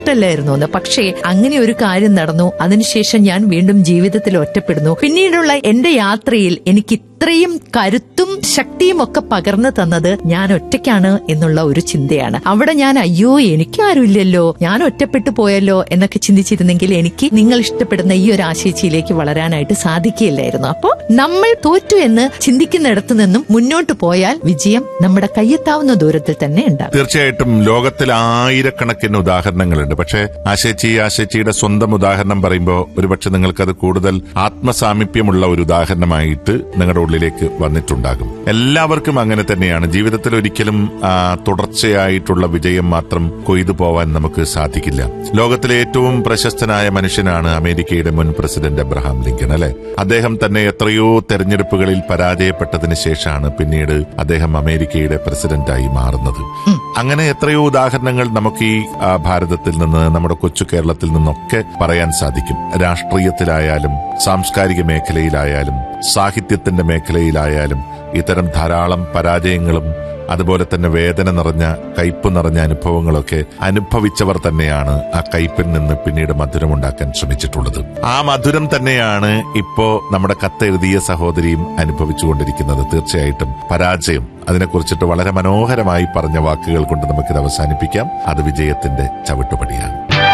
ഇഷ്ടമല്ലായിരുന്നു എന്ന് പക്ഷേ അങ്ങനെ ഒരു കാര്യം നടന്നു അതിനുശേഷം ഞാൻ വീണ്ടും ജീവിതത്തിൽ ഒറ്റപ്പെടുന്നു പിന്നീടുള്ള എന്റെ യാത്രയിൽ എനിക്ക് ഇത്രയും കരുത്തും ശക്തിയും ഒക്കെ പകർന്നു തന്നത് ഞാൻ ഒറ്റയ്ക്കാണ് എന്നുള്ള ഒരു ചിന്തയാണ് അവിടെ ഞാൻ അയ്യോ എനിക്കാരുമില്ലല്ലോ ഞാൻ ഒറ്റപ്പെട്ടു പോയല്ലോ എന്നൊക്കെ ചിന്തിച്ചിരുന്നെങ്കിൽ എനിക്ക് നിങ്ങൾ ഇഷ്ടപ്പെടുന്ന ഈ ഒരു ആശയച്ചിയിലേക്ക് വളരാനായിട്ട് സാധിക്കില്ലായിരുന്നു അപ്പോൾ നമ്മൾ തോറ്റു എന്ന് ചിന്തിക്കുന്നിടത്തു നിന്നും മുന്നോട്ട് പോയാൽ വിജയം നമ്മുടെ കയ്യെത്താവുന്ന ദൂരത്തിൽ തന്നെ ഉണ്ടാകും തീർച്ചയായിട്ടും ലോകത്തിൽ ആയിരക്കണക്കിന് ഉദാഹരണങ്ങളുണ്ട് പക്ഷേ ആശേച്ചി ആശേച്ചിയുടെ സ്വന്തം ഉദാഹരണം പറയുമ്പോൾ ഒരുപക്ഷെ നിങ്ങൾക്കത് കൂടുതൽ ആത്മസാമീപ്യമുള്ള ഒരു ഉദാഹരണമായിട്ട് നിങ്ങളുടെ ഉള്ളിലേക്ക് വന്നിട്ടുണ്ടാകും എല്ലാവർക്കും അങ്ങനെ തന്നെയാണ് ജീവിതത്തിൽ ഒരിക്കലും ആ, തുടർച്ചയായിട്ടുള്ള വിജയം മാത്രം കൊയ്തു പോവാൻ നമുക്ക് സാധിക്കില്ല ലോകത്തിലെ ഏറ്റവും പ്രശസ്തനായ മനുഷ്യനാണ് അമേരിക്കയുടെ മുൻ പ്രസിഡന്റ് അബ്രഹാം ലിങ്കൺ അല്ലെ അദ്ദേഹം തന്നെ എത്രയോ തെരഞ്ഞെടുപ്പുകളിൽ പരാജയപ്പെട്ടതിന് ശേഷമാണ് പിന്നീട് അദ്ദേഹം അമേരിക്കയുടെ പ്രസിഡന്റായി മാറുന്നത് അങ്ങനെ എത്രയോ ഉദാഹരണങ്ങൾ നമുക്ക് ഈ ആ, ഭാരതത്തിൽ നിന്ന് നമ്മുടെ കൊച്ചു കേരളത്തിൽ നിന്നൊക്കെ പറയാൻ സാധിക്കും രാഷ്ട്രീയത്തിലായാലും സാംസ്കാരിക മേഖലയിലായാലും സാഹിത്യത്തിന്റെ മേഖലയിലായാലും ഇത്തരം ധാരാളം പരാജയങ്ങളും അതുപോലെ തന്നെ വേദന നിറഞ്ഞ കയ്പ് നിറഞ്ഞ അനുഭവങ്ങളൊക്കെ അനുഭവിച്ചവർ തന്നെയാണ് ആ കയ്പിൽ നിന്ന് പിന്നീട് മധുരമുണ്ടാക്കാൻ ശ്രമിച്ചിട്ടുള്ളത് ആ മധുരം തന്നെയാണ് ഇപ്പോ നമ്മുടെ കത്തെഴുതിയ സഹോദരിയും അനുഭവിച്ചുകൊണ്ടിരിക്കുന്നത് തീർച്ചയായിട്ടും പരാജയം അതിനെക്കുറിച്ചിട്ട് വളരെ മനോഹരമായി പറഞ്ഞ വാക്കുകൾ കൊണ്ട് നമുക്കിത് അവസാനിപ്പിക്കാം അത് വിജയത്തിന്റെ ചവിട്ടുപടിയാണ്